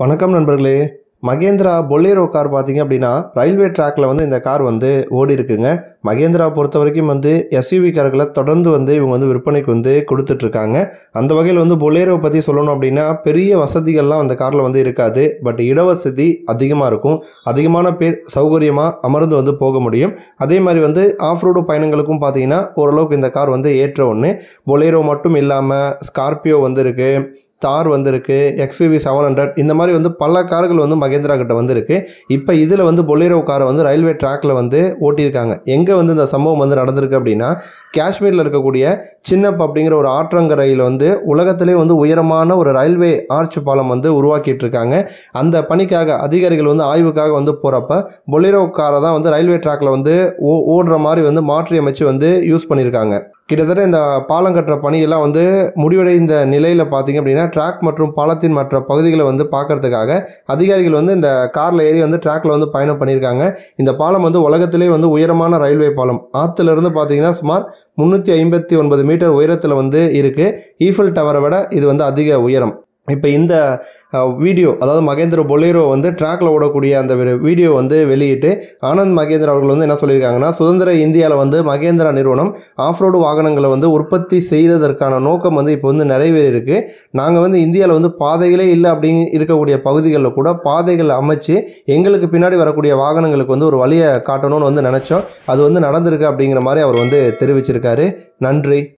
வணக்கம் நண்பர்களே மகேந்திரா பொலேரோ கார் பார்த்தீங்க அப்படின்னா ரயில்வே ட்ராக்ல வந்து இந்த கார் வந்து ஓடி இருக்குங்க மகேந்திரா பொறுத்த வரைக்கும் வந்து எஸ்யூவி கார்களை தொடர்ந்து வந்து இவங்க வந்து விற்பனைக்கு வந்து கொடுத்துட்ருக்காங்க அந்த வகையில் வந்து பொலேரோ பற்றி சொல்லணும் அப்படின்னா பெரிய வசதிகள்லாம் அந்த காரில் வந்து இருக்காது பட் இடவசதி அதிகமாக இருக்கும் அதிகமான பேர் சௌகரியமாக அமர்ந்து வந்து போக முடியும் அதே மாதிரி வந்து ஆஃப் ரோடு பயணங்களுக்கும் பார்த்தீங்கன்னா ஓரளவுக்கு இந்த கார் வந்து ஏற்ற ஒன்று பொலேரோ மட்டும் இல்லாமல் ஸ்கார்பியோ வந்து இருக்குது தார் வந்திருக்கு எக்ஸ்யூவி செவன் ஹண்ட்ரட் இந்த மாதிரி வந்து பல கார்கள் வந்து மகேந்திரா கிட்ட வந்திருக்கு இப்போ இதில் வந்து பொலேரோ காரை வந்து ரயில்வே ட்ராக்ல வந்து ஓட்டியிருக்காங்க எங்கே வந்து இந்த சம்பவம் வந்து நடந்திருக்கு அப்படின்னா காஷ்மீரில் இருக்கக்கூடிய சின்னப் அப்படிங்கிற ஒரு ஆற்றங்கரையில் வந்து உலகத்திலே வந்து உயரமான ஒரு ரயில்வே ஆர்ச் பாலம் வந்து உருவாக்கிட்டு இருக்காங்க அந்த பணிக்காக அதிகாரிகள் வந்து ஆய்வுக்காக வந்து போகிறப்ப பொலேரோ காரை தான் வந்து ரயில்வே ட்ராக்ல வந்து ஓ ஓடுற மாதிரி வந்து மாற்றி அமைச்சு வந்து யூஸ் பண்ணியிருக்காங்க கிட்டத்தட்ட இந்த பாலம் கட்டுற பணியெல்லாம் வந்து முடிவடைந்த நிலையில் பார்த்தீங்க அப்படின்னா ட்ராக் மற்றும் பாலத்தின் மற்ற பகுதிகளை வந்து பார்க்கறதுக்காக அதிகாரிகள் வந்து இந்த காரில் ஏறி வந்து ட்ராக்ல வந்து பயணம் பண்ணியிருக்காங்க இந்த பாலம் வந்து உலகத்திலே வந்து உயரமான ரயில்வே பாலம் ஆற்றுல இருந்து பார்த்தீங்கன்னா சுமார் முந்நூற்றி ஐம்பத்தி ஒன்பது மீட்டர் உயரத்தில் வந்து இருக்குது ஈஃபில் டவரை விட இது வந்து அதிக உயரம் இப்போ இந்த அஹ், வீடியோ அதாவது மகேந்திர பொலேரோ வந்து ட்ராக்ல ஓடக்கூடிய அந்த ஒரு வீடியோ வந்து வெளியிட்டு ஆனந்த் மகேந்திரா அவர்கள் வந்து என்ன சொல்லியிருக்காங்கன்னா சுதந்திர இந்தியாவில் வந்து மகேந்திரா நிறுவனம் ஆஃப் ரோடு வாகனங்களை வந்து உற்பத்தி செய்ததற்கான நோக்கம் வந்து இப்போ வந்து நிறைவேறியிருக்கு நாங்கள் வந்து இந்தியாவில் வந்து பாதைகளே இல்லை அப்படின்னு இருக்கக்கூடிய பகுதிகளில் கூட பாதைகள் அமைச்சு எங்களுக்கு பின்னாடி வரக்கூடிய வாகனங்களுக்கு வந்து ஒரு வழியை காட்டணும்னு வந்து நினச்சோம் அது வந்து நடந்திருக்கு அப்படிங்கிற மாதிரி அவர் வந்து தெரிவிச்சிருக்காரு நன்றி